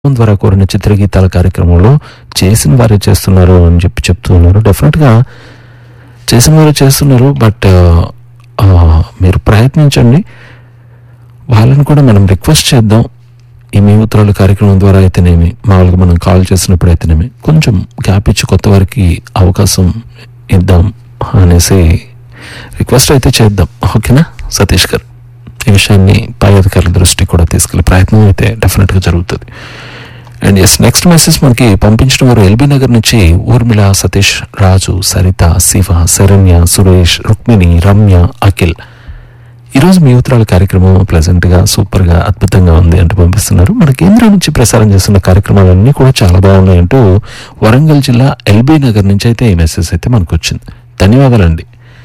phone ద్వారా కోరిన చిత్రగీతాల కార్యక్రమంలో చేసిన వారే చేస్తున్నారు అని చెప్పి చెప్తూ ఉన్నారు డెఫినెట్గా చేసిన వారే చేస్తున్నారు బట్ మీరు ప్రయత్నించండి వాళ్ళని కూడా మనం రిక్వెస్ట్ చేద్దాం ఈ మీ ఉత్తరాలు కార్యక్రమం ద్వారా అయితేనేమి మామూలుగా మనం కాల్ చేసినప్పుడు అయితేనేమి కొంచెం గ్యాప్ ఇచ్చి కొత్త వారికి అవకాశం ఇద్దాం అనేసి రిక్వెస్ట్ అయితే చేద్దాం ఓకేనా సతీష్ గారు ఈ విషయాన్ని పై అధికారుల దృష్టికి కూడా తీసుకెళ్లే ప్రయత్నం అయితే డెఫినెట్గా జరుగుతుంది అండ్ ఎస్ నెక్స్ట్ మెసేజ్ మనకి పంపించిన వారు ఎల్బీ నగర్ నుంచి ఊర్మిళ సతీష్ రాజు సరిత శివ శరణ్య సురేష్ రుక్మిణి రమ్య అఖిల్ ఈరోజు మీ ఉత్తరాల కార్యక్రమం ప్లెజెంట్ గా సూపర్ గా అద్భుతంగా ఉంది అంటూ పంపిస్తున్నారు మన కేంద్రం నుంచి ప్రసారం చేస్తున్న కార్యక్రమాలన్నీ కూడా చాలా బాగున్నాయి అంటూ వరంగల్ జిల్లా ఎల్బీ నగర్ నుంచి అయితే ఈ మెసేజ్ అయితే మనకు వచ్చింది ధన్యవాదాలండి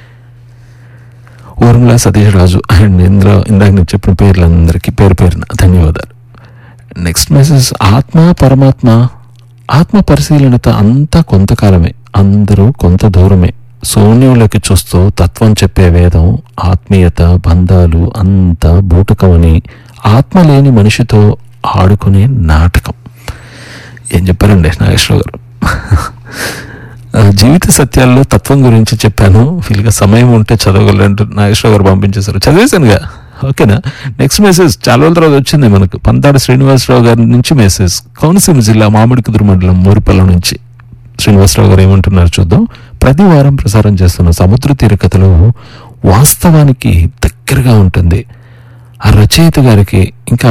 ఊర్మిళ సతీష్ రాజు అండ్ ఇందులో ఇందాక నేను చెప్పిన పేర్లందరికీ పేరు పేరున ధన్యవాదాలు నెక్స్ట్ మెసేజ్ ఆత్మ పరమాత్మ ఆత్మ పరిశీలనత అంతా కొంతకాలమే అందరూ కొంత దూరమే శూన్యంలోకి చూస్తూ తత్వం చెప్పే వేదం ఆత్మీయత బంధాలు అంత బూటకమని ఆత్మ లేని మనిషితో ఆడుకునే నాటకం ఏం చెప్పారండి నాగేశ్వరరావు గారు ఆ, జీవిత సత్యాల్లో తత్వం గురించి చెప్పాను ఫీల్గా సమయం ఉంటే చదవగలంటూ నాగేశ్వర గారు పంపించేశారు చదివేశానుగా ఓకేనా నెక్స్ట్ మెసేజ్ చాలా రోజుల తర్వాత వచ్చింది మనకు పంతాడు శ్రీనివాసరావు గారి నుంచి మెసేజ్ కోనసీమ జిల్లా మామిడికుదురు మండలం మోరిపల్ల నుంచి శ్రీనివాసరావు గారు ఏమంటున్నారు చూద్దాం ప్రతి వారం ప్రసారం చేస్తున్న సముద్ర తీర కథలు వాస్తవానికి దగ్గరగా ఉంటుంది ఆ రచయిత గారికి ఇంకా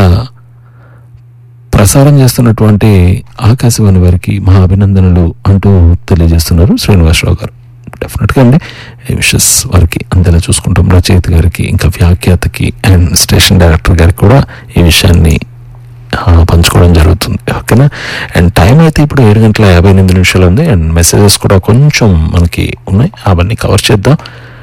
ప్రసారం చేస్తున్నటువంటి ఆకాశవాణి వారికి మా అభినందనలు అంటూ తెలియజేస్తున్నారు శ్రీనివాసరావు గారు డెఫినెట్గా అండి ఈ విషెస్ వారికి అందేలా చూసుకుంటాం రచయిత గారికి ఇంకా వ్యాఖ్యాతకి అండ్ స్టేషన్ డైరెక్టర్ గారికి కూడా ఈ విషయాన్ని ఆ, పంచుకోవడం జరుగుతుంది ఓకేనా అండ్ టైం అయితే ఇప్పుడు ఏడు గంటల యాభై ఎనిమిది నిమిషాలు ఉంది అండ్ మెసేజెస్ కూడా కొంచెం మనకి ఉన్నాయి అవన్నీ కవర్ చేద్దాం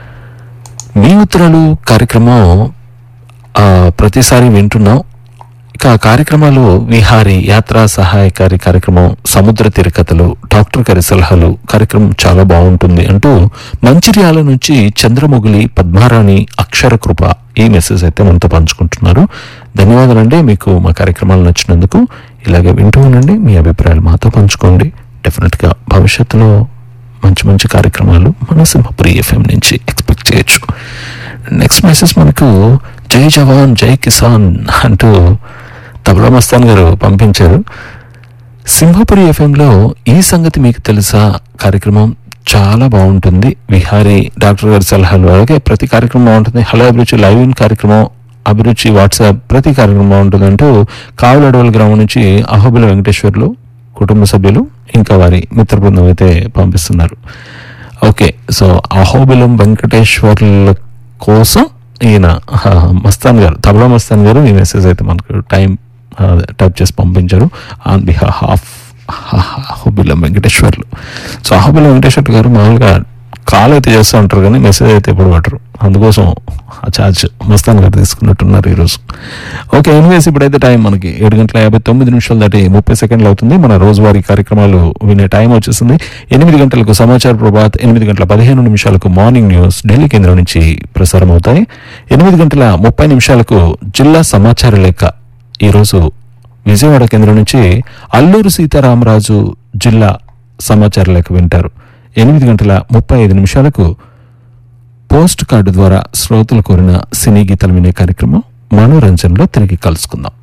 మీ ఉత్తరాలు కార్యక్రమం ఆ, ప్రతిసారి వింటున్నాం ఇక ఆ కార్యక్రమాలు విహారీ యాత్రా సహాయకారి కార్యక్రమం సముద్ర తిరకథలు డాక్టర్ గారి సలహాలు కార్యక్రమం చాలా బాగుంటుంది అంటూ మంచిర్యాల నుంచి చంద్రముగిలి పద్మారాణి అక్షర కృప ఈ మెసేజ్ అయితే మనతో పంచుకుంటున్నారు ధన్యవాదాలండి మీకు మా కార్యక్రమాలు నచ్చినందుకు ఇలాగే వింటూ ఉండండి మీ అభిప్రాయాలు మాతో పంచుకోండి డెఫినెట్గా భవిష్యత్తులో మంచి మంచి కార్యక్రమాలు మన సింహపురి ఎఫ్ఎం నుంచి ఎక్స్పెక్ట్ చేయొచ్చు నెక్స్ట్ మెసేజ్ మనకు జై జవాన్ జై కిసాన్ అంటూ తబలా మస్తాన్ గారు పంపించారు సింహపురి ఎఫ్ఎంలో ఈ సంగతి మీకు తెలుసా కార్యక్రమం చాలా బాగుంటుంది విహారీ డాక్టర్ గారి సలహాలు అలాగే ప్రతి కార్యక్రమం బాగుంటుంది హలో అభిరుచి లైవ్ ఇన్ కార్యక్రమం అభిరుచి వాట్సాప్ ప్రతి కార్యక్రమం బాగుంటుంది అంటూ కావుల అడవుల గ్రామం నుంచి అహోబిల వెంకటేశ్వర్లు కుటుంబ సభ్యులు ఇంకా వారి మిత్ర బృందం అయితే పంపిస్తున్నారు ఓకే సో అహోబిలం వెంకటేశ్వర్ల కోసం ఈయన ఆ, మస్తాన్ గారు తబలా మస్తాన్ గారు ఈ మెసేజ్ అయితే మనకు టైం టైప్ చేసి పంపించారు on behalf of Ahobilam Venkateswarlu so Ahobilam Venkateswarlu garu మామూలుగా కాల్ అయితే చేస్తూ ఉంటారు కానీ మెసేజ్ అయితే ఎప్పుడు పట్టరు అందుకోసం ఆ ఛార్జ్ మస్తాన్ గారు తీసుకున్నట్టున్నారు ఈరోజు ఓకే ఎనివేస్ ఇప్పుడైతే టైం మనకి ఏడు గంటల యాభై తొమ్మిది నిమిషాలు దాటి ముప్పై సెకండ్లు అవుతుంది మన రోజువారీ కార్యక్రమాలు వినే టైం వచ్చేసింది ఎనిమిది గంటలకు సమాచార ప్రభాత్ ఎనిమిది గంటల పదిహేను నిమిషాలకు మార్నింగ్ న్యూస్ ఢిల్లీ కేంద్రం నుంచి ప్రసారం అవుతాయి ఎనిమిది గంటల ముప్పై నిమిషాలకు జిల్లా సమాచార లేఖ ఈరోజు విజయవాడ కేంద్రం నుంచి అల్లూరు సీతారామరాజు జిల్లా సమాచార లేఖ వింటారు ఎనిమిది గంటల ముప్పై ఐదు నిమిషాలకు పోస్ట్ కార్డు ద్వారా శ్రోతలు కోరిన సినీ గీతాలు వినే కార్యక్రమం మనోరంజన్లో తిరిగి కలుసుకుందాం